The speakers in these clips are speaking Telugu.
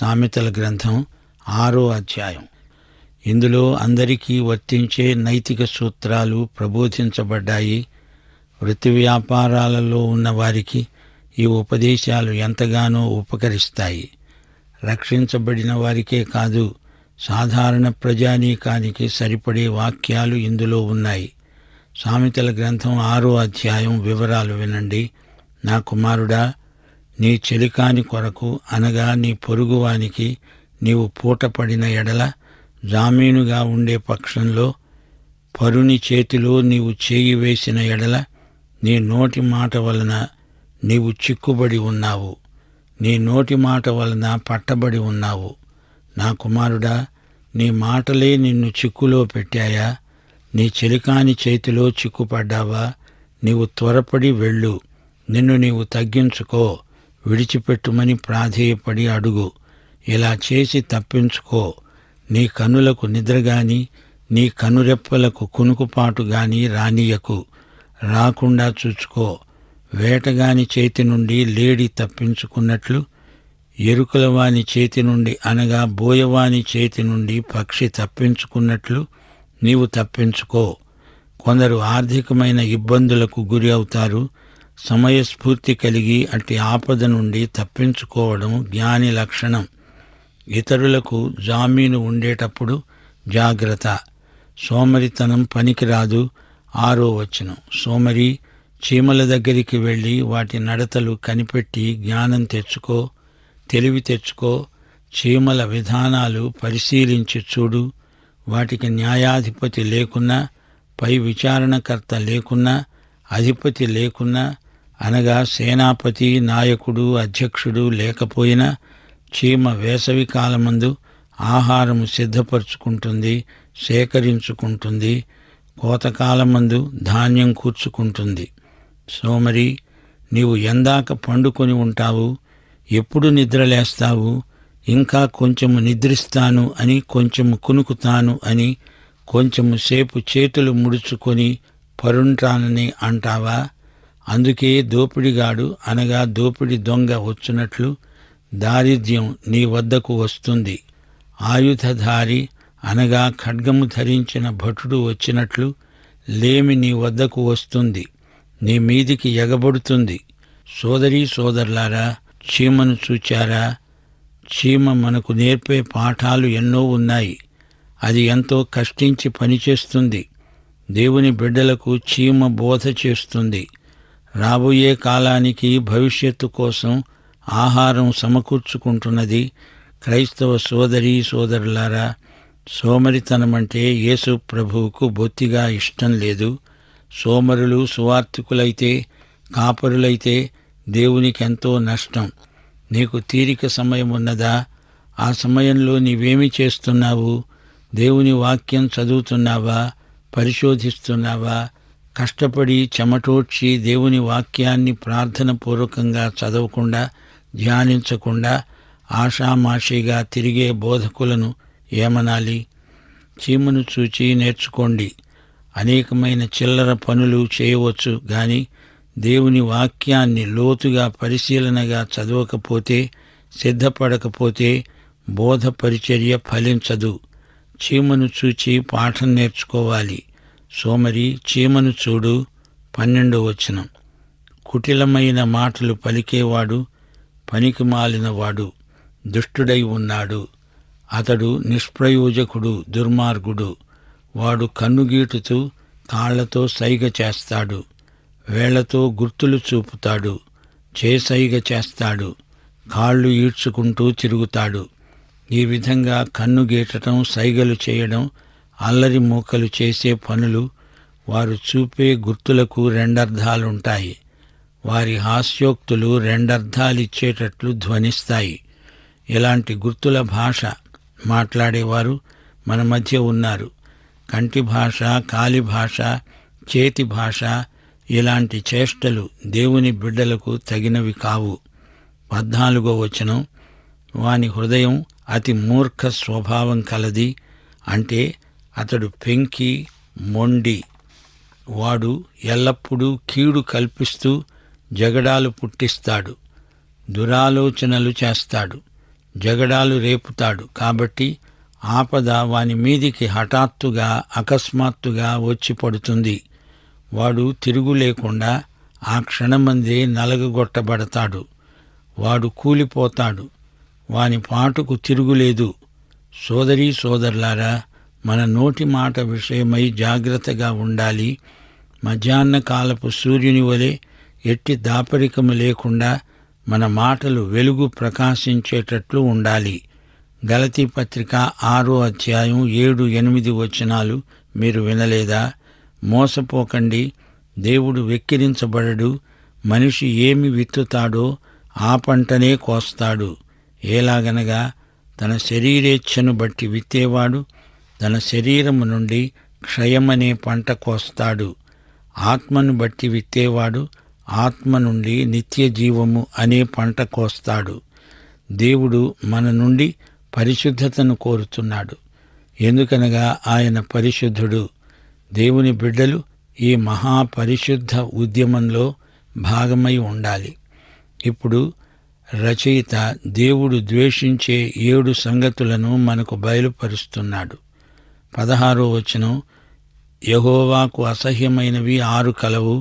సామెతల గ్రంథం ఆరో అధ్యాయం ఇందులో అందరికీ వర్తించే నైతిక సూత్రాలు ప్రబోధించబడ్డాయి వృత్తి వ్యాపారాలలో ఉన్న వారికి ఈ ఉపదేశాలు ఎంతగానో ఉపకరిస్తాయి రక్షించబడిన వారికే కాదు సాధారణ ప్రజానీకానికి సరిపడే వాక్యాలు ఇందులో ఉన్నాయి సామెతల గ్రంథం ఆరో అధ్యాయం వివరాలు వినండి నా కుమారుడా నీ చెలికాని కొరకు అనగా నీ పొరుగువానికి నీవు పూటపడిన ఎడల జామీనుగా ఉండే పక్షంలో పరుని చేతిలో నీవు చేయి వేసిన ఎడల నీ నోటి మాట వలన నీవు చిక్కుబడి ఉన్నావు నీ నోటి మాట వలన పట్టబడి ఉన్నావు నా కుమారుడా నీ మాటలే నిన్ను చిక్కులో పెట్టాయా నీ చెలికాని చేతిలో చిక్కుపడ్డావా నీవు త్వరపడి వెళ్ళు నిన్ను నీవు తగ్గించుకో విడిచిపెట్టుమని ప్రాధేయపడి అడుగు ఇలా చేసి తప్పించుకో నీ కనులకు నిద్రగాని నీ కనురెప్పలకు కునుకుపాటు గాని రానియకు రాకుండా చూచుకో వేటగాని చేతి నుండి లేడి తప్పించుకున్నట్లు ఎరుకలవాని చేతి నుండి అనగా బోయవాని చేతి నుండి పక్షి తప్పించుకున్నట్లు నీవు తప్పించుకో కొందరు ఆర్థికమైన ఇబ్బందులకు గురి అవుతారు సమయస్ఫూర్తి కలిగి అట్టి ఆపద నుండి తప్పించుకోవడం జ్ఞాని లక్షణం ఇతరులకు జామీను ఉండేటప్పుడు జాగ్రత్త సోమరితనం పనికిరాదు ఆరో వచనం సోమరి చీమల దగ్గరికి వెళ్ళి వాటి నడతలు కనిపెట్టి జ్ఞానం తెచ్చుకో తెలివి తెచ్చుకో చీమల విధానాలు పరిశీలించి చూడు వాటికి న్యాయాధిపతి లేకున్నా పై విచారణకర్త లేకున్నా అధిపతి లేకున్నా అనగా సేనాపతి నాయకుడు అధ్యక్షుడు లేకపోయినా చీమ వేసవి కాలమందు ఆహారము సిద్ధపరుచుకుంటుంది సేకరించుకుంటుంది కోతకాలమందు ధాన్యం కూర్చుకుంటుంది సోమరి నీవు ఎందాక పండుకొని ఉంటావు ఎప్పుడు నిద్రలేస్తావు ఇంకా కొంచెము నిద్రిస్తాను అని కొంచెము కునుకుతాను అని కొంచెము సేపు చేతులు ముడుచుకొని పరుంటానని అంటావా అందుకే దోపిడిగాడు అనగా దోపిడి దొంగ వచ్చినట్లు దారిద్ర్యం నీ వద్దకు వస్తుంది ఆయుధధారి అనగా ఖడ్గము ధరించిన భటుడు వచ్చినట్లు లేమి నీ వద్దకు వస్తుంది నీ మీదికి ఎగబడుతుంది సోదరీ సోదరులారా చీమను చూచారా చీమ మనకు నేర్పే పాఠాలు ఎన్నో ఉన్నాయి అది ఎంతో కష్టించి పనిచేస్తుంది దేవుని బిడ్డలకు చీమ బోధ చేస్తుంది రాబోయే కాలానికి భవిష్యత్తు కోసం ఆహారం సమకూర్చుకుంటున్నది క్రైస్తవ సోదరీ సోదరులారా సోమరితనమంటే యేసు ప్రభువుకు బొత్తిగా ఇష్టం లేదు సోమరులు సువార్థికులైతే కాపరులైతే దేవునికెంతో నష్టం నీకు తీరిక సమయం ఉన్నదా ఆ సమయంలో నీవేమి చేస్తున్నావు దేవుని వాక్యం చదువుతున్నావా పరిశోధిస్తున్నావా కష్టపడి చెమటోడ్చి దేవుని వాక్యాన్ని ప్రార్థన పూర్వకంగా చదవకుండా ధ్యానించకుండా ఆషామాషిగా తిరిగే బోధకులను ఏమనాలి చీమను చూచి నేర్చుకోండి అనేకమైన చిల్లర పనులు చేయవచ్చు గాని దేవుని వాక్యాన్ని లోతుగా పరిశీలనగా చదవకపోతే సిద్ధపడకపోతే బోధ పరిచర్య ఫలించదు చీమను చూచి పాఠం నేర్చుకోవాలి సోమరి చీమను చూడు పన్నెండో వచనం కుటిలమైన మాటలు పలికేవాడు పనికి మాలినవాడు దుష్టుడై ఉన్నాడు అతడు నిష్ప్రయోజకుడు దుర్మార్గుడు వాడు కన్నుగీటుతూ కాళ్లతో సైగ చేస్తాడు వేళ్లతో గుర్తులు చూపుతాడు చేసైగ చేస్తాడు కాళ్ళు ఈడ్చుకుంటూ తిరుగుతాడు ఈ విధంగా కన్ను గీటటం సైగలు చేయడం అల్లరి మూకలు చేసే పనులు వారు చూపే గుర్తులకు రెండర్థాలుంటాయి వారి హాస్యోక్తులు రెండర్థాలిచ్చేటట్లు ధ్వనిస్తాయి ఇలాంటి గుర్తుల భాష మాట్లాడేవారు మన మధ్య ఉన్నారు కంటి భాష కాలి భాష చేతి భాష ఇలాంటి చేష్టలు దేవుని బిడ్డలకు తగినవి కావు పద్నాలుగో వచనం వాని హృదయం అతి మూర్ఖ స్వభావం కలది అంటే అతడు పెంకి మొండి వాడు ఎల్లప్పుడూ కీడు కల్పిస్తూ జగడాలు పుట్టిస్తాడు దురాలోచనలు చేస్తాడు జగడాలు రేపుతాడు కాబట్టి ఆపద వాని మీదికి హఠాత్తుగా అకస్మాత్తుగా వచ్చి పడుతుంది వాడు తిరుగు లేకుండా ఆ క్షణమందే నలగగొట్టబడతాడు వాడు కూలిపోతాడు వాని పాటుకు తిరుగులేదు సోదరీ సోదరులారా మన నోటి మాట విషయమై జాగ్రత్తగా ఉండాలి మధ్యాహ్న కాలపు సూర్యుని వలె ఎట్టి దాపరికము లేకుండా మన మాటలు వెలుగు ప్రకాశించేటట్లు ఉండాలి గలతీ పత్రిక ఆరో అధ్యాయం ఏడు ఎనిమిది వచనాలు మీరు వినలేదా మోసపోకండి దేవుడు వెక్కిరించబడడు మనిషి ఏమి విత్తుతాడో ఆ పంటనే కోస్తాడు ఏలాగనగా తన శరీరేచ్ఛను బట్టి విత్తేవాడు తన శరీరము నుండి క్షయమనే పంట కోస్తాడు ఆత్మను బట్టి విత్తేవాడు ఆత్మ నుండి నిత్య జీవము అనే పంట కోస్తాడు దేవుడు మన నుండి పరిశుద్ధతను కోరుతున్నాడు ఎందుకనగా ఆయన పరిశుద్ధుడు దేవుని బిడ్డలు ఈ మహాపరిశుద్ధ ఉద్యమంలో భాగమై ఉండాలి ఇప్పుడు రచయిత దేవుడు ద్వేషించే ఏడు సంగతులను మనకు బయలుపరుస్తున్నాడు పదహారో వచనం యహోవాకు అసహ్యమైనవి ఆరు కలవు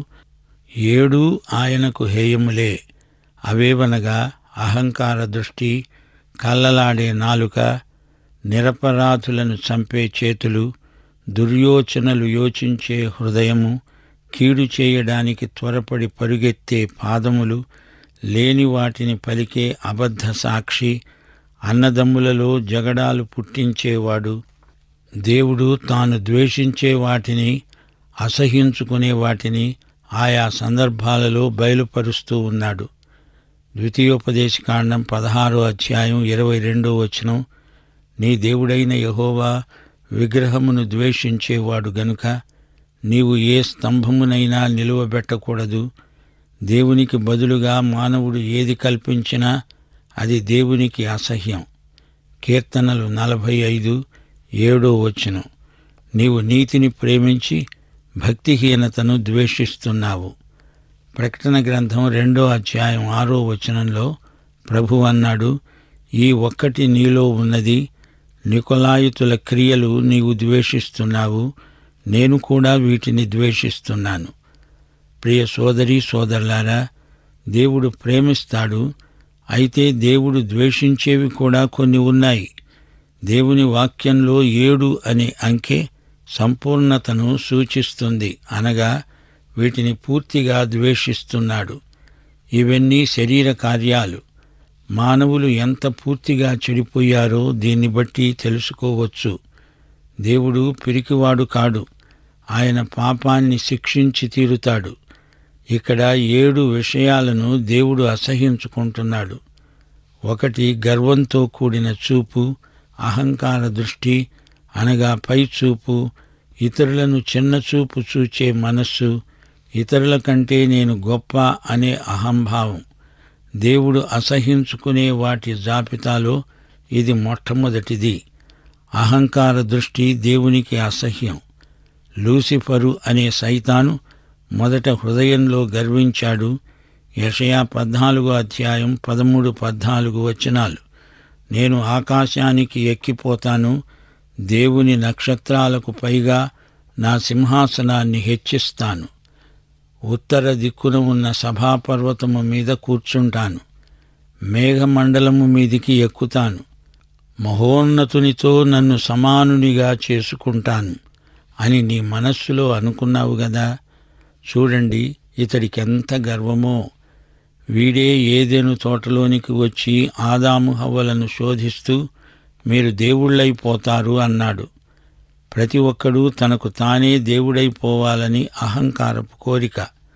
ఏడు ఆయనకు హేయములే అవేవనగా అహంకార దృష్టి కల్లలాడే నాలుక నిరపరాధులను చంపే చేతులు దుర్యోచనలు యోచించే హృదయము కీడు చేయడానికి త్వరపడి పరుగెత్తే పాదములు లేని వాటిని పలికే అబద్ధ సాక్షి అన్నదమ్ములలో జగడాలు పుట్టించేవాడు దేవుడు తాను ద్వేషించే వాటిని అసహించుకునే వాటిని ఆయా సందర్భాలలో బయలుపరుస్తూ ఉన్నాడు ద్వితీయోపదేశకాండం పదహారో అధ్యాయం ఇరవై రెండో వచనం నీ దేవుడైన యహోవా విగ్రహమును ద్వేషించేవాడు గనుక నీవు ఏ స్తంభమునైనా నిలువబెట్టకూడదు దేవునికి బదులుగా మానవుడు ఏది కల్పించినా అది దేవునికి అసహ్యం కీర్తనలు నలభై ఐదు ఏడో వచనం నీవు నీతిని ప్రేమించి భక్తిహీనతను ద్వేషిస్తున్నావు ప్రకటన గ్రంథం రెండో అధ్యాయం ఆరో వచనంలో ప్రభు అన్నాడు ఈ ఒక్కటి నీలో ఉన్నది నికొలాయుతుల క్రియలు నీవు ద్వేషిస్తున్నావు నేను కూడా వీటిని ద్వేషిస్తున్నాను ప్రియ సోదరి సోదరులారా దేవుడు ప్రేమిస్తాడు అయితే దేవుడు ద్వేషించేవి కూడా కొన్ని ఉన్నాయి దేవుని వాక్యంలో ఏడు అనే అంకె సంపూర్ణతను సూచిస్తుంది అనగా వీటిని పూర్తిగా ద్వేషిస్తున్నాడు ఇవన్నీ శరీర కార్యాలు మానవులు ఎంత పూర్తిగా చెడిపోయారో దీన్ని బట్టి తెలుసుకోవచ్చు దేవుడు పిరికివాడు కాడు ఆయన పాపాన్ని శిక్షించి తీరుతాడు ఇక్కడ ఏడు విషయాలను దేవుడు అసహించుకుంటున్నాడు ఒకటి గర్వంతో కూడిన చూపు అహంకార దృష్టి అనగా పై చూపు ఇతరులను చిన్న చూపు చూచే మనస్సు ఇతరుల కంటే నేను గొప్ప అనే అహంభావం దేవుడు అసహించుకునే వాటి జాబితాలో ఇది మొట్టమొదటిది అహంకార దృష్టి దేవునికి అసహ్యం లూసిఫరు అనే సైతాను మొదట హృదయంలో గర్వించాడు యషయా పద్నాలుగో అధ్యాయం పదమూడు పద్నాలుగు వచనాలు నేను ఆకాశానికి ఎక్కిపోతాను దేవుని నక్షత్రాలకు పైగా నా సింహాసనాన్ని హెచ్చిస్తాను ఉత్తర దిక్కున ఉన్న సభాపర్వతము మీద కూర్చుంటాను మేఘమండలము మీదికి ఎక్కుతాను మహోన్నతునితో నన్ను సమానునిగా చేసుకుంటాను అని నీ మనస్సులో అనుకున్నావు గదా చూడండి ఇతడికెంత గర్వమో వీడే ఏదెను తోటలోనికి వచ్చి ఆదాము హవ్వలను శోధిస్తూ మీరు దేవుళ్ళైపోతారు అన్నాడు ప్రతి ఒక్కడూ తనకు తానే దేవుడైపోవాలని అహంకారపు కోరిక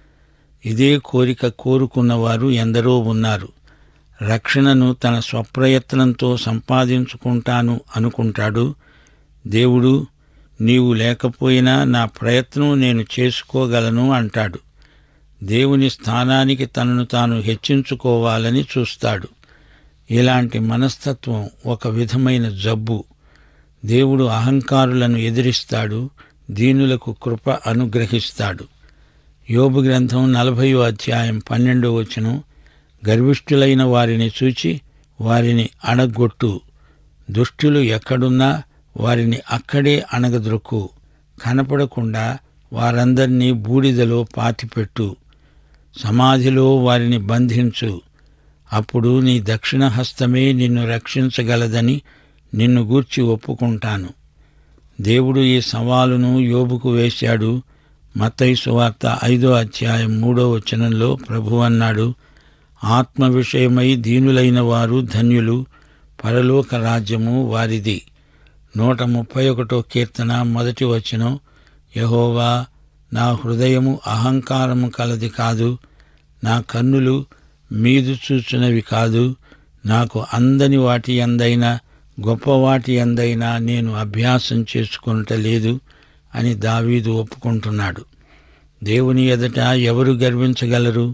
ఇదే కోరిక కోరుకున్నవారు ఎందరో ఉన్నారు రక్షణను తన స్వప్రయత్నంతో సంపాదించుకుంటాను అనుకుంటాడు దేవుడు నీవు లేకపోయినా నా ప్రయత్నం నేను చేసుకోగలను అంటాడు దేవుని స్థానానికి తనను తాను హెచ్చించుకోవాలని చూస్తాడు ఇలాంటి మనస్తత్వం ఒక విధమైన జబ్బు దేవుడు అహంకారులను ఎదిరిస్తాడు దీనులకు కృప అనుగ్రహిస్తాడు యోబు గ్రంథం నలభయో అధ్యాయం పన్నెండో వచనం గర్విష్ఠులైన వారిని చూచి వారిని అణగొట్టు దుష్టులు ఎక్కడున్నా వారిని అక్కడే అణగద్రొక్కు కనపడకుండా వారందరినీ బూడిదలో పాతిపెట్టు సమాధిలో వారిని బంధించు అప్పుడు నీ దక్షిణ హస్తమే నిన్ను రక్షించగలదని నిన్ను గూర్చి ఒప్పుకుంటాను దేవుడు ఈ సవాలును యోబుకు వేశాడు మత్తయి సువార్త ఐదో అధ్యాయం మూడో వచనంలో ప్రభు అన్నాడు ఆత్మ విషయమై దీనులైన వారు ధన్యులు పరలోక రాజ్యము వారిది నూట ముప్పై ఒకటో కీర్తన మొదటి వచనం యహోవా నా హృదయము అహంకారము కలది కాదు నా కన్నులు మీదు చూచునవి కాదు నాకు అందని వాటి అందైనా గొప్పవాటి అందైనా నేను అభ్యాసం చేసుకొనుట లేదు అని దావీదు ఒప్పుకుంటున్నాడు దేవుని ఎదుట ఎవరు గర్వించగలరు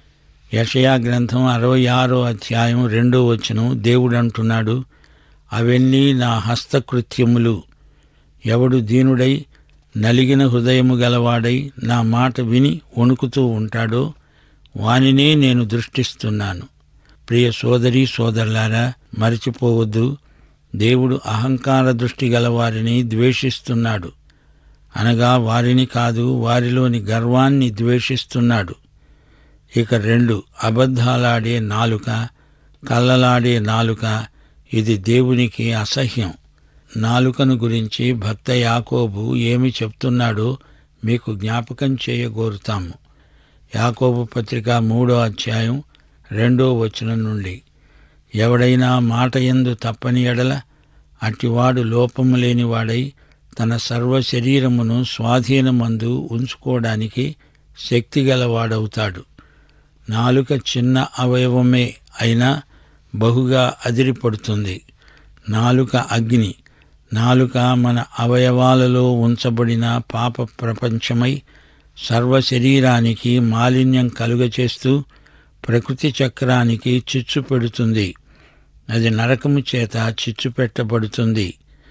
యషయా గ్రంథం అరవై ఆరో అధ్యాయం రెండో వచనం దేవుడు అంటున్నాడు అవన్నీ నా హస్తకృత్యములు ఎవడు దీనుడై నలిగిన హృదయము గలవాడై నా మాట విని వణుకుతూ ఉంటాడో వానినే నేను దృష్టిస్తున్నాను ప్రియ సోదరి సోదరులారా మరచిపోవద్దు దేవుడు అహంకార దృష్టి గలవారిని ద్వేషిస్తున్నాడు అనగా వారిని కాదు వారిలోని గర్వాన్ని ద్వేషిస్తున్నాడు ఇక రెండు అబద్ధాలాడే నాలుక కళ్ళలాడే నాలుక ఇది దేవునికి అసహ్యం నాలుకను గురించి భక్త యాకోబు ఏమి చెప్తున్నాడో మీకు జ్ఞాపకం చేయగోరుతాము యాకోబు పత్రిక మూడో అధ్యాయం రెండో వచనం నుండి ఎవడైనా మాట ఎందు తప్పని ఎడల అట్టివాడు లోపము లేనివాడై తన సర్వ శరీరమును స్వాధీనమందు ఉంచుకోవడానికి శక్తిగలవాడవుతాడు నాలుక చిన్న అవయవమే అయినా బహుగా అదిరిపడుతుంది నాలుక అగ్ని నాలుక మన అవయవాలలో ఉంచబడిన పాప ప్రపంచమై సర్వ శరీరానికి మాలిన్యం కలుగచేస్తూ ప్రకృతి చక్రానికి చిచ్చు పెడుతుంది అది నరకము చేత చిచ్చు పెట్టబడుతుంది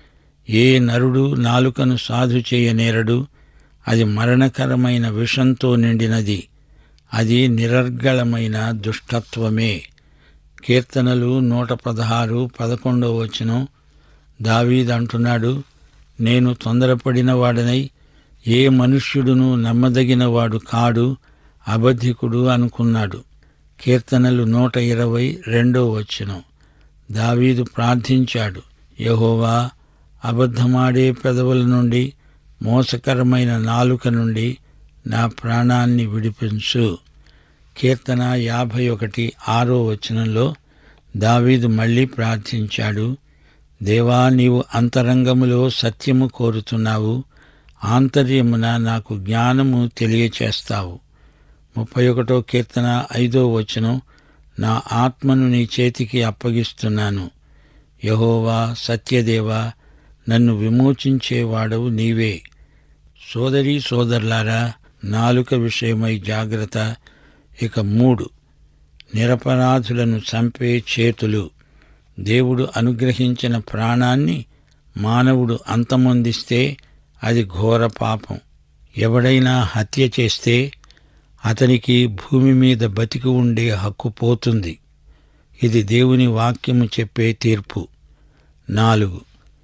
ఏ నరుడు నాలుకను సాధు చేయనేరడు అది మరణకరమైన విషంతో నిండినది అది నిరర్గళమైన దుష్టత్వమే కీర్తనలు నూట పదహారు పదకొండో వచనం దావీద్ అంటున్నాడు నేను తొందరపడిన వాడనై ఏ మనుష్యుడును నమ్మదగినవాడు కాడు అబద్ధికుడు అనుకున్నాడు కీర్తనలు నూట ఇరవై రెండో వచనం దావీదు ప్రార్థించాడు యహోవా అబద్ధమాడే పెదవుల నుండి మోసకరమైన నాలుక నుండి నా ప్రాణాన్ని విడిపించు కీర్తన యాభై ఒకటి ఆరో వచనంలో దావీదు మళ్ళీ ప్రార్థించాడు దేవా నీవు అంతరంగములో సత్యము కోరుతున్నావు ఆంతర్యమున నాకు జ్ఞానము తెలియచేస్తావు ముప్పై ఒకటో కీర్తన ఐదో వచనం నా ఆత్మను నీ చేతికి అప్పగిస్తున్నాను యహోవా సత్యదేవా నన్ను విమోచించేవాడవు నీవే సోదరీ సోదరులారా నాలుక విషయమై జాగ్రత్త ఇక మూడు నిరపరాధులను చంపే చేతులు దేవుడు అనుగ్రహించిన ప్రాణాన్ని మానవుడు అంతమొందిస్తే అది ఘోర పాపం ఎవడైనా హత్య చేస్తే అతనికి భూమి మీద బతికి ఉండే హక్కు పోతుంది ఇది దేవుని వాక్యము చెప్పే తీర్పు నాలుగు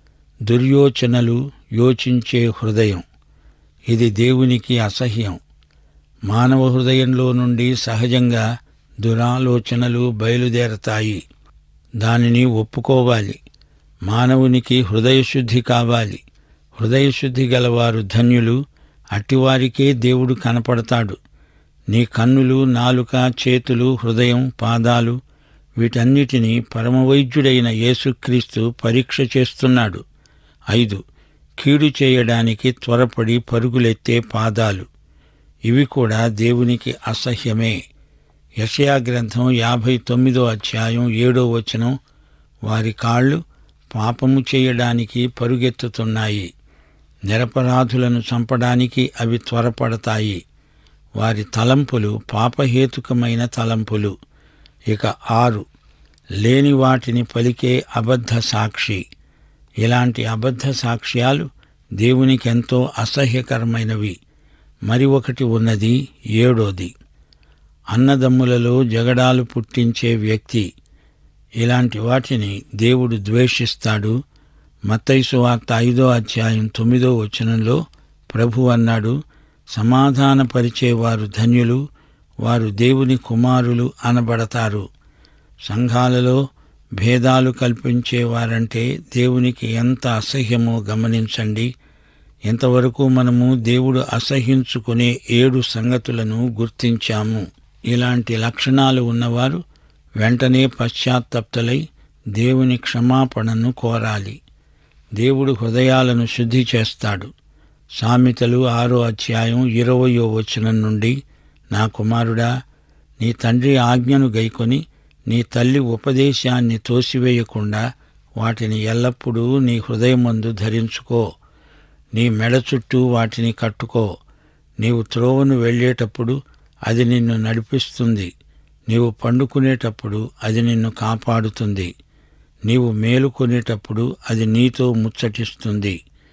దుర్యోచనలు యోచించే హృదయం ఇది దేవునికి అసహ్యం మానవ హృదయంలో నుండి సహజంగా దురాలోచనలు బయలుదేరతాయి దానిని ఒప్పుకోవాలి మానవునికి హృదయశుద్ధి కావాలి హృదయశుద్ధి గలవారు ధన్యులు అట్టివారికే దేవుడు కనపడతాడు నీ కన్నులు నాలుక చేతులు హృదయం పాదాలు వీటన్నిటినీ పరమవైద్యుడైన యేసుక్రీస్తు పరీక్ష చేస్తున్నాడు ఐదు కీడు చేయడానికి త్వరపడి పరుగులెత్తే పాదాలు ఇవి కూడా దేవునికి అసహ్యమే యషయా గ్రంథం యాభై తొమ్మిదో అధ్యాయం ఏడో వచనం వారి కాళ్ళు పాపము చేయడానికి పరుగెత్తుతున్నాయి నిరపరాధులను చంపడానికి అవి త్వరపడతాయి వారి తలంపులు పాపహేతుకమైన తలంపులు ఇక ఆరు లేని వాటిని పలికే అబద్ధ సాక్షి ఇలాంటి అబద్ధ సాక్ష్యాలు దేవునికెంతో అసహ్యకరమైనవి మరి ఒకటి ఉన్నది ఏడోది అన్నదమ్ములలో జగడాలు పుట్టించే వ్యక్తి ఇలాంటి వాటిని దేవుడు ద్వేషిస్తాడు మత్తైసు వార్త ఐదో అధ్యాయం తొమ్మిదో వచనంలో ప్రభు అన్నాడు సమాధానపరిచేవారు ధన్యులు వారు దేవుని కుమారులు అనబడతారు సంఘాలలో భేదాలు కల్పించేవారంటే దేవునికి ఎంత అసహ్యమో గమనించండి ఇంతవరకు మనము దేవుడు అసహించుకునే ఏడు సంగతులను గుర్తించాము ఇలాంటి లక్షణాలు ఉన్నవారు వెంటనే పశ్చాత్తప్తులై దేవుని క్షమాపణను కోరాలి దేవుడు హృదయాలను శుద్ధి చేస్తాడు సామెతలు ఆరో అధ్యాయం ఇరవయో వచనం నుండి నా కుమారుడా నీ తండ్రి ఆజ్ఞను గైకొని నీ తల్లి ఉపదేశాన్ని తోసివేయకుండా వాటిని ఎల్లప్పుడూ నీ హృదయమందు ధరించుకో నీ మెడ చుట్టూ వాటిని కట్టుకో నీవు త్రోవను వెళ్ళేటప్పుడు అది నిన్ను నడిపిస్తుంది నీవు పండుకునేటప్పుడు అది నిన్ను కాపాడుతుంది నీవు మేలుకొనేటప్పుడు అది నీతో ముచ్చటిస్తుంది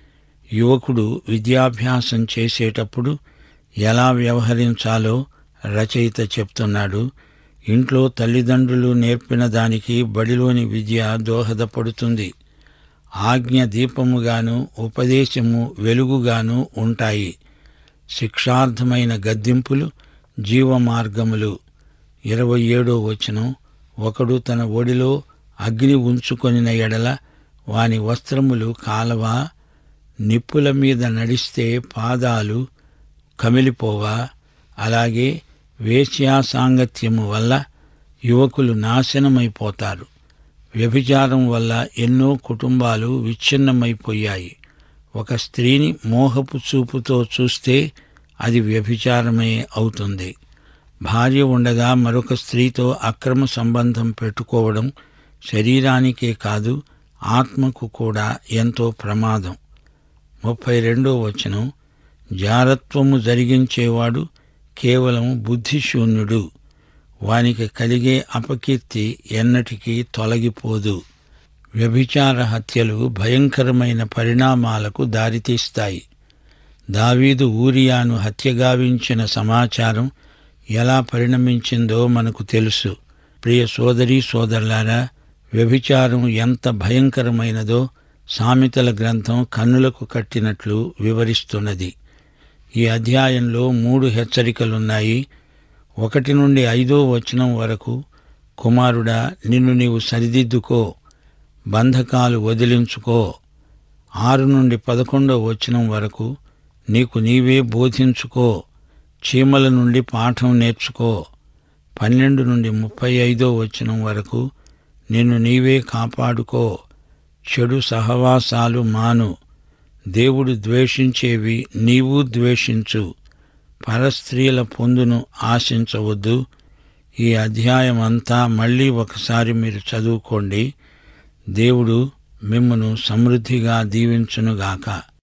యువకుడు విద్యాభ్యాసం చేసేటప్పుడు ఎలా వ్యవహరించాలో రచయిత చెప్తున్నాడు ఇంట్లో తల్లిదండ్రులు నేర్పిన దానికి బడిలోని విద్య దోహదపడుతుంది ఆజ్ఞ దీపముగాను ఉపదేశము వెలుగుగాను ఉంటాయి శిక్షార్థమైన గద్దింపులు జీవమార్గములు ఇరవై ఏడో వచనం ఒకడు తన ఒడిలో అగ్ని ఉంచుకొనిన ఎడల వాని వస్త్రములు కాలవ నిప్పుల మీద నడిస్తే పాదాలు కమిలిపోవా అలాగే వేశ్యా సాంగత్యము వల్ల యువకులు నాశనమైపోతారు వ్యభిచారం వల్ల ఎన్నో కుటుంబాలు విచ్ఛిన్నమైపోయాయి ఒక స్త్రీని మోహపు చూపుతో చూస్తే అది వ్యభిచారమే అవుతుంది భార్య ఉండగా మరొక స్త్రీతో అక్రమ సంబంధం పెట్టుకోవడం శరీరానికే కాదు ఆత్మకు కూడా ఎంతో ప్రమాదం ముప్పై రెండో వచనం జారత్వము జరిగించేవాడు కేవలం బుద్ధిశూన్యుడు వానికి కలిగే అపకీర్తి ఎన్నటికీ తొలగిపోదు వ్యభిచార హత్యలు భయంకరమైన పరిణామాలకు దారితీస్తాయి దావీదు ఊరియాను హత్యగావించిన సమాచారం ఎలా పరిణమించిందో మనకు తెలుసు ప్రియ సోదరీ సోదరులారా వ్యభిచారం ఎంత భయంకరమైనదో సామెతల గ్రంథం కన్నులకు కట్టినట్లు వివరిస్తున్నది ఈ అధ్యాయంలో మూడు హెచ్చరికలున్నాయి ఒకటి నుండి ఐదో వచనం వరకు కుమారుడా నిన్ను నీవు సరిదిద్దుకో బంధకాలు వదిలించుకో ఆరు నుండి పదకొండో వచనం వరకు నీకు నీవే బోధించుకో చీమల నుండి పాఠం నేర్చుకో పన్నెండు నుండి ముప్పై ఐదో వచనం వరకు నిన్ను నీవే కాపాడుకో చెడు సహవాసాలు మాను దేవుడు ద్వేషించేవి నీవు ద్వేషించు పరస్త్రీల పొందును ఆశించవద్దు ఈ అధ్యాయం అంతా మళ్ళీ ఒకసారి మీరు చదువుకోండి దేవుడు మిమ్మను సమృద్ధిగా దీవించునుగాక